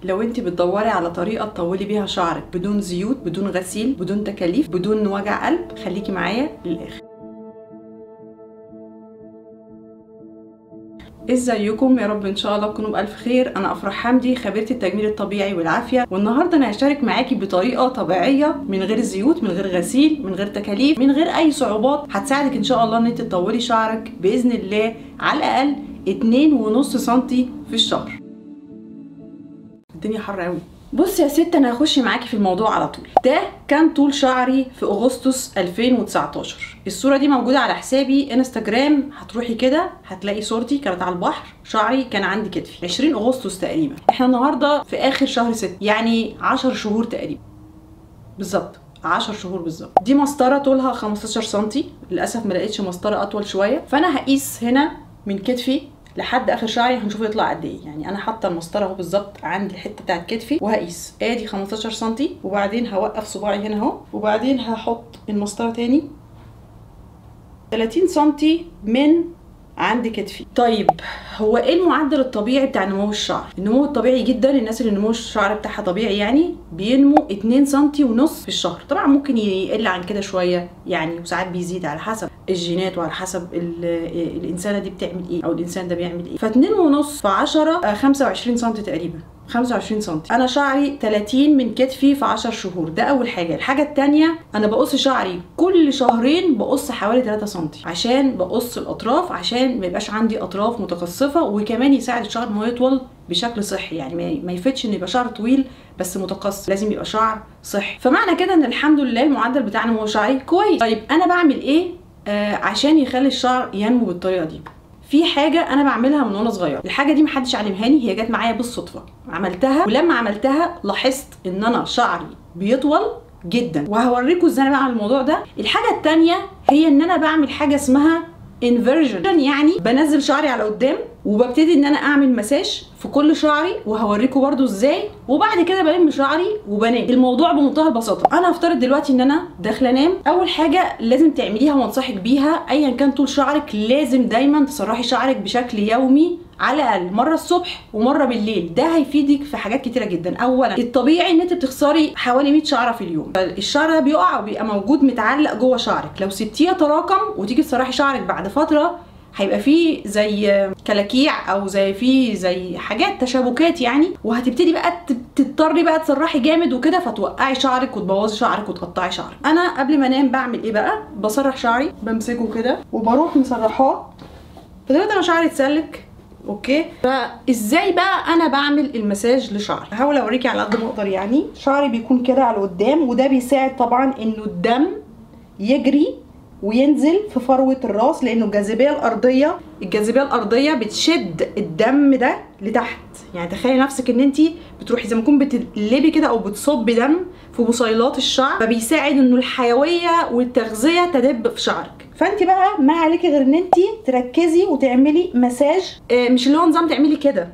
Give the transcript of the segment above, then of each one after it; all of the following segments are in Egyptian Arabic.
لو انت بتدوري على طريقه تطولي بيها شعرك بدون زيوت بدون غسيل بدون تكاليف بدون وجع قلب خليكي معايا للاخر ازيكم يا رب ان شاء الله تكونوا بالف خير انا افراح حمدي خبيره التجميل الطبيعي والعافيه والنهارده انا هشارك معاكي بطريقه طبيعيه من غير زيوت من غير غسيل من غير تكاليف من غير اي صعوبات هتساعدك ان شاء الله ان انت تطولي شعرك باذن الله على الاقل 2.5 سم في الشهر الدنيا حر قوي بصي يا ست انا هخش معاكي في الموضوع على طول ده كان طول شعري في اغسطس 2019 الصوره دي موجوده على حسابي انستجرام هتروحي كده هتلاقي صورتي كانت على البحر شعري كان عندي كتفي 20 اغسطس تقريبا احنا النهارده في اخر شهر 6 يعني 10 شهور تقريبا بالظبط 10 شهور بالظبط دي مسطره طولها 15 سم للاسف ما لقيتش مسطره اطول شويه فانا هقيس هنا من كتفي لحد اخر شعري هنشوف يطلع قد ايه يعني انا حاطه المسطره اهو بالظبط عند الحته بتاعت كتفي وهقيس ادي 15 سم وبعدين هوقف صباعي هنا اهو وبعدين هحط المسطره تاني 30 سم من عند كتفي طيب هو ايه المعدل الطبيعي بتاع نمو الشعر النمو الطبيعي جدا الناس اللي نمو الشعر بتاعها طبيعي يعني بينمو 2 سم ونص في الشهر طبعا ممكن يقل عن كده شويه يعني وساعات بيزيد على حسب الجينات وعلى حسب الانسانه دي بتعمل ايه او الانسان ده بيعمل ايه ف2 ونص في 10 25 سم تقريبا 25 سم انا شعري 30 من كتفي في 10 شهور ده اول حاجه الحاجه الثانيه انا بقص شعري كل شهرين بقص حوالي 3 سم عشان بقص الاطراف عشان ما يبقاش عندي اطراف متقصفه وكمان يساعد الشعر انه يطول بشكل صحي يعني ما يفتش ان يبقى شعر طويل بس متقصف لازم يبقى شعر صحي فمعنى كده ان الحمد لله المعدل بتاع نمو شعري كويس طيب انا بعمل ايه آه عشان يخلي الشعر ينمو بالطريقه دي في حاجه انا بعملها من وانا صغير الحاجه دي محدش علمهاني هي جت معايا بالصدفه عملتها ولما عملتها لاحظت ان انا شعري بيطول جدا وهوريكم ازاي انا بعمل الموضوع ده الحاجه الثانيه هي ان انا بعمل حاجه اسمها انفرجن يعني بنزل شعري على قدام وببتدي ان انا اعمل مساج في كل شعري وهوريكم برده ازاي وبعد كده بلم شعري وبنام الموضوع بمنتهى البساطه انا هفترض دلوقتي ان انا داخله انام اول حاجه لازم تعمليها وانصحك بيها ايا كان طول شعرك لازم دايما تسرحي شعرك بشكل يومي على الاقل مره الصبح ومره بالليل ده هيفيدك في حاجات كتيره جدا اولا الطبيعي ان انت بتخسري حوالي 100 شعره في اليوم فالشعر ده بيقع وبيبقى موجود متعلق جوه شعرك لو سبتيه يتراكم وتيجي تسرحي شعرك بعد فتره هيبقى فيه زي كلاكيع او زي فيه زي حاجات تشابكات يعني وهتبتدي بقى تضطري بقى تسرحي جامد وكده فتوقعي شعرك وتبوظي شعرك وتقطعي شعرك انا قبل ما انام بعمل ايه بقى بسرح شعري بمسكه كده وبروح مسرحاه فدلوقتي انا شعري اتسلك اوكي فازاي بقى انا بعمل المساج لشعري هحاول اوريكي على قد ما اقدر يعني شعري بيكون كده على قدام وده بيساعد طبعا انه الدم يجري وينزل في فروه الراس لانه الجاذبيه الارضيه الجاذبيه الارضيه بتشد الدم ده لتحت يعني تخيلي نفسك ان انت بتروحي زي ما تكون بتقلبي كده او بتصبي دم في بصيلات الشعر فبيساعد انه الحيويه والتغذيه تدب في شعرك فانت بقى ما عليكي غير ان انت تركزي وتعملي مساج مش اللي هو نظام تعملي كده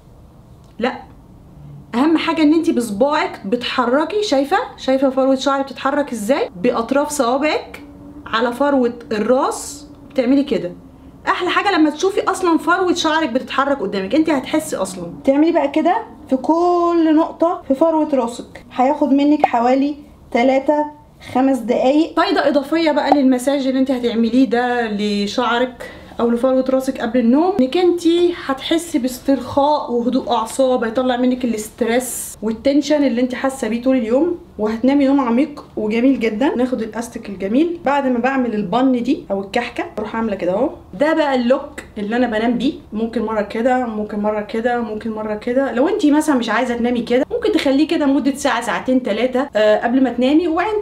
لا اهم حاجه ان انت بصباعك بتحركي شايفه شايفه فروه شعري بتتحرك ازاي باطراف صوابعك على فروه الراس بتعملي كده احلى حاجه لما تشوفي اصلا فروه شعرك بتتحرك قدامك انت هتحسي اصلا تعملي بقى كده في كل نقطه في فروه راسك هياخد منك حوالي 3 خمس دقايق فايده اضافيه بقى للمساج اللي انت هتعمليه ده لشعرك او لفروه راسك قبل النوم انك انت هتحسي باسترخاء وهدوء اعصاب هيطلع منك الاسترس والتنشن اللي انت حاسه بيه طول اليوم وهتنامي نوم عميق وجميل جدا ناخد الاستك الجميل بعد ما بعمل البن دي او الكحكه بروح عامله كده اهو ده بقى اللوك اللي انا بنام بيه ممكن مره كده ممكن مره كده ممكن مره كده لو انت مثلا مش عايزه تنامي كده ممكن تخليه كده مده ساعه ساعتين ثلاثه آه قبل ما تنامي وبعدين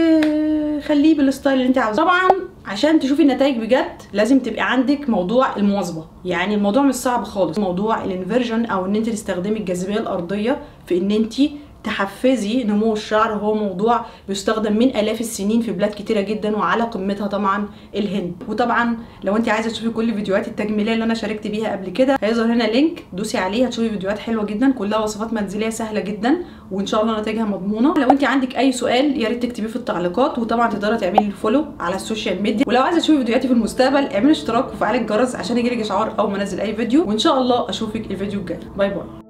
تخليه بالستايل اللي انت عاوزاه طبعا عشان تشوفي النتائج بجد لازم تبقى عندك موضوع المواظبه يعني الموضوع مش صعب خالص موضوع الانفرجن او ان انت تستخدمي الجاذبيه الارضيه في ان انت تحفزي نمو الشعر هو موضوع بيستخدم من الاف السنين في بلاد كتيره جدا وعلى قمتها طبعا الهند وطبعا لو انت عايزه تشوفي كل فيديوهات التجميليه اللي انا شاركت بيها قبل كده هيظهر هنا لينك دوسي عليه هتشوفي فيديوهات حلوه جدا كلها وصفات منزليه سهله جدا وان شاء الله نتائجها مضمونه لو انت عندك اي سؤال يا ريت تكتبيه في التعليقات وطبعا تقدري تعملي فولو على السوشيال ميديا ولو عايزه تشوفي فيديوهاتي في المستقبل اعملي اشتراك وفعلي الجرس عشان يجيلك اشعار اول ما انزل اي فيديو وان شاء الله اشوفك الفيديو الجاي باي باي